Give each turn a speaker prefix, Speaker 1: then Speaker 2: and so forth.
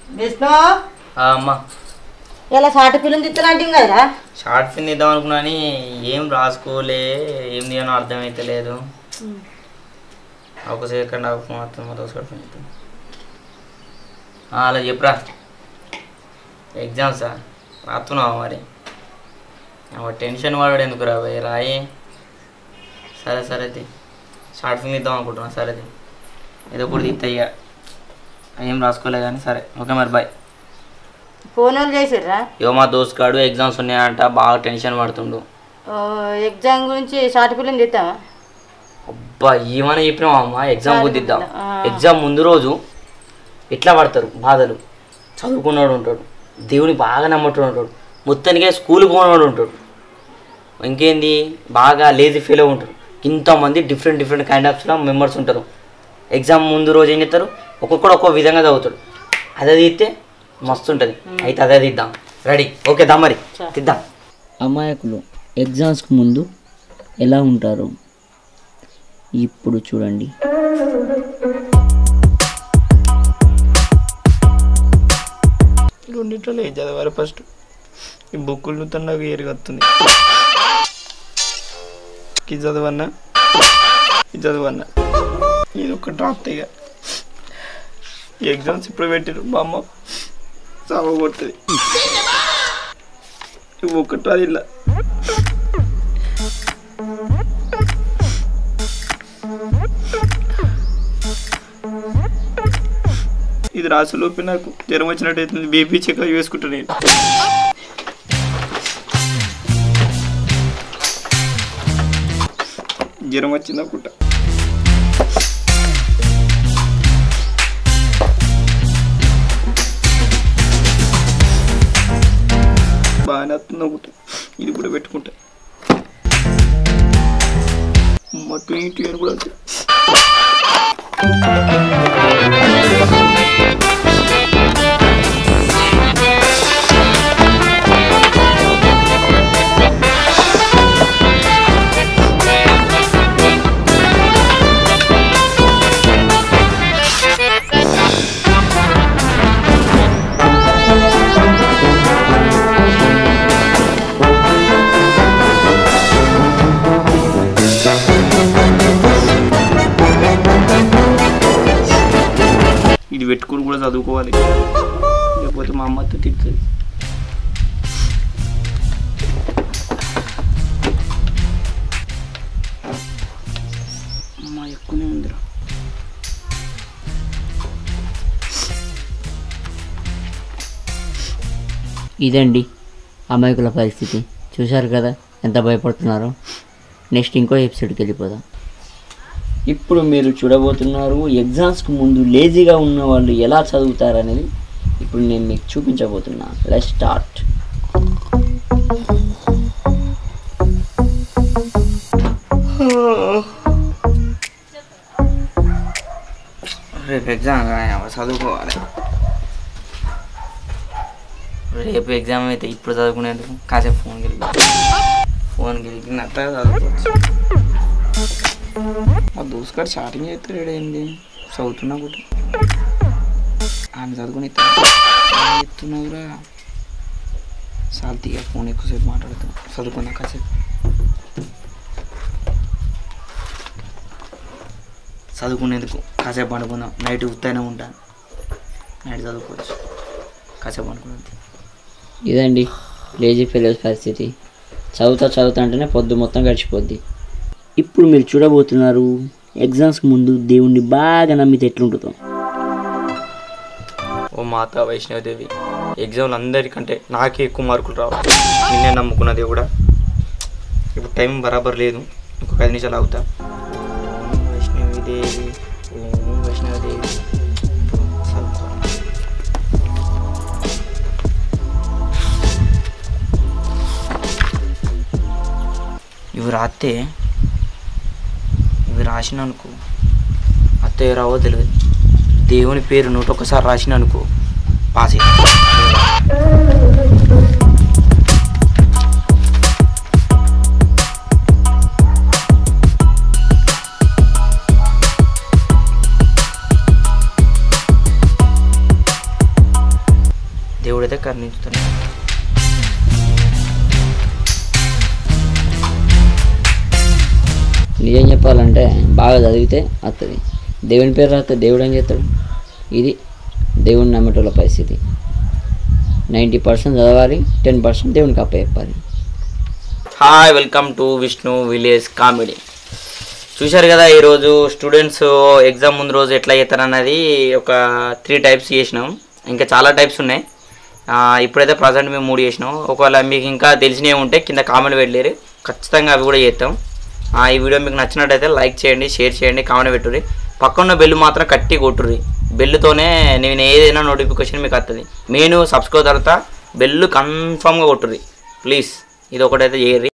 Speaker 1: విష్ణు
Speaker 2: ఆ అమ్మ
Speaker 1: ఇలా సాటి పిల్లని తిత్తనంటే కదరా
Speaker 2: షార్ట్ ఫిల్మ్ ఇద్దాం అనుకున్నా కానీ ఏం రాసుకోలే ఏం తీయనో అర్థమైతే లేదు ఒక సెకండ్ ఆఫ్ మాత్రం మొత్తం షార్ట్ ఫిల్మ్ ఇద్దాం. ఆ, అలా చెప్పురా ఎగ్జామ్సా రాస్తున్నావా మరి ఆ టెన్షన్ వాడు ఎందుకు రా భయ్ రాయి సరే సరే తీ. షార్ట్ ఫిల్మ్ ఇద్దాం అనుకుంటున్నా సరే తీ. ఏదో ఒకటి తీస్తాయి ఏం రాసుకోలే కానీ సరే ఓకే మరి బాయ్
Speaker 1: ఫోన్ వాళ్ళు చేసిర్రా
Speaker 2: ఇగో మా దోస్త్ కాడు ఎగ్జామ్స్ ఉన్నాయంట బాగా టెన్షన్ పడుతుండు
Speaker 1: ఓ, ఎగ్జామ్ గురించి సాటి పిల్లని తిత్తావా
Speaker 2: అబ్బా ఏమైనా చెప్పినావా అమ్మ ఎగ్జామ్ కుదిద్దాం
Speaker 1: ఆ.
Speaker 2: ఎగ్జామ్ ముందు రోజు ఎట్లా పడతారు బాధలు చదువుకున్నాడు ఉంటాడు దేవుని బాగా నమ్మటోడు ఉంటాడు మొత్తానికే స్కూల్ పోయినోడు ఉంటాడు ఇంకేంది బాగా లేజీ ఫీల్ ఉంటారు ఇంతమంది డిఫరెంట్ డిఫరెంట్ కైండ్ ఆఫ్స్లో మెంబర్స్ ఉంటారు ఎగ్జామ్ ముందు రోజు ఏం చేస్తారు ఒక్కొక్కడు ఒక్కో విధంగా చదువుతాడు అదే తీస్తే మస్తు ఉంటుంది అయితే అదే తీద్దాం రెడీ ఓకే దా మరి తీద్దాం
Speaker 3: అమాయకులు ఎగ్జామ్స్కి ముందు ఎలా ఉంటారు ఇప్పుడు చూడండి
Speaker 2: రెండిట్లో ఏం చదవాలి ఫస్ట్ ఈ బుక్కులు నాకు ఏరుగా వస్తుంది ఇది చదవన్నా ఇది చదవన్నా ఇది ఒక డ్రాప్ ఇక ఈ ఎగ్జామ్స్ ఇప్పుడు పెట్టారు మా అమ్మ చావ కొడుతుంది ఇవి ఒకటి రాదు ఇలా ఇది రాసులోపు నాకు జ్వరం వచ్చినట్టు అవుతుంది బీపీ చెక్ చేసుకుంటా నేను జ్వరం వచ్చింది అనుకుంటా బాగానే వస్తుంది అనుకుంటా ఇది కూడా పెట్టుకుంటా మా ట్వంటీ ఇయర్ కూడా వచ్చింది ఇది పెట్టుకుని కూడా చదువుకోవాలి లేకపోతే మా అమ్మతో తిడుతుంది అమ్మ ఎక్కువనే ఉందిరా
Speaker 3: ఇదండి అమాయకుల పరిస్థితి చూశారు కదా ఎంత భయపడుతున్నారో నెక్స్ట్ ఇంకో ఎపిసోడ్కి వెళ్ళిపోదాం ఇప్పుడు మీరు చూడబోతున్నారు ఎగ్జామ్స్కి ముందు లేజీగా ఉన్న వాళ్ళు ఎలా చదువుతారనేది ఇప్పుడు నేను మీకు చూపించబోతున్నా లెట్ స్టార్ట్
Speaker 2: రేపు ఎగ్జామ్ చదువుకోవాలి రేపు ఎగ్జామ్ అయితే ఇప్పుడు చదువుకునేందుకు కాసేపు ఫోన్ గెలిగి ఫోన్ గెలిగినట్ట చదువుకోవచ్చు మా దోసుగారు స్టార్టింగ్ చేస్తాడు ఏంది చదువుతున్నా కూడా ఆయన చదువుకుని చెప్తున్నావురా సాల్తీగా ఫోన్ ఎక్కువసేపు మాట్లాడుతున్నా చదువుకున్నా కాసేపు చదువుకునేందుకు కాసేపు పండుకుందాం నైట్ ఉత్తైనా ఉంటాను నైట్ చదువుకోవచ్చు కాసేపు పండుకునేది
Speaker 3: ఇదండి లేజీ ఫెలోస్ పరిస్థితి చదువుతా చదువుతా అంటేనే పొద్దు మొత్తం గడిచిపోద్ది ఇప్పుడు మీరు చూడబోతున్నారు ఎగ్జామ్స్కి ముందు దేవుణ్ణి బాగా నమ్మితే ఎట్లుంటుందో
Speaker 2: ఓ మాత వైష్ణవదేవి ఎగ్జామ్లు అందరికంటే నాకే ఎక్కువ మార్కులు రావాలి నిన్నే నమ్ముకున్నది కూడా ఇప్పుడు టైం బరాబర్ లేదు ఇంకొక ఐదు నిమిషాలు అవుతా ఓం వైష్ణవిదేవి ఓం వైష్ణవదేవి చదువుకోవాలి. ఇవి రాస్తే ఇవి రాసిన అనుకో అత్తయ్య రావో తెలియదు దేవుని పేరు నూట ఒకసారి రాసిన అనుకో పాస్ అయిపోతా. అందించుతాను
Speaker 3: నిజం చెప్పాలంటే బాగా చదివితే వస్తుంది దేవుని పేరు రాస్తే దేవుడు ఏం చేస్తాడు ఇది దేవుని నమ్మేటోళ్ళ పరిస్థితి నైంటీ పర్సెంట్ చదవాలి టెన్ పర్సెంట్ దేవునికి అప్ప చెప్పాలి
Speaker 2: hi welcome to Vishnu village comedy చూశారు కదా ఈరోజు స్టూడెంట్స్ ఎగ్జామ్ ముందు రోజు ఎట్లా చేస్తారన్నది ఒక త్రీ టైప్స్ చేసినాం ఇంకా చాలా టైప్స్ ఉన్నాయి ఆ, ఇప్పుడైతే ప్రజెంట్ మేము మూడు చేసినాం ఒకవేళ మీకు ఇంకా తెలిసినవి ఉంటే కింద కామెంట్ పెట్టలేరు ఖచ్చితంగా అవి కూడా చేస్తాం ఆ, ఈ వీడియో మీకు నచ్చినట్టయితే లైక్ చేయండి షేర్ చేయండి కామెంట్ పెట్టుర్రి పక్కన్న బెల్ మాత్రం కట్టి కొట్టుర్రి బెల్లుతోనే నేను ఏదైనా నోటిఫికేషన్ మీకు వస్తుంది మెయిన్ సబ్స్క్రైబ్ తర్వాత బెల్ కన్ఫామ్గా కొట్టుర్రి ప్లీజ్ ఇది ఒకటైతే చేయర్రి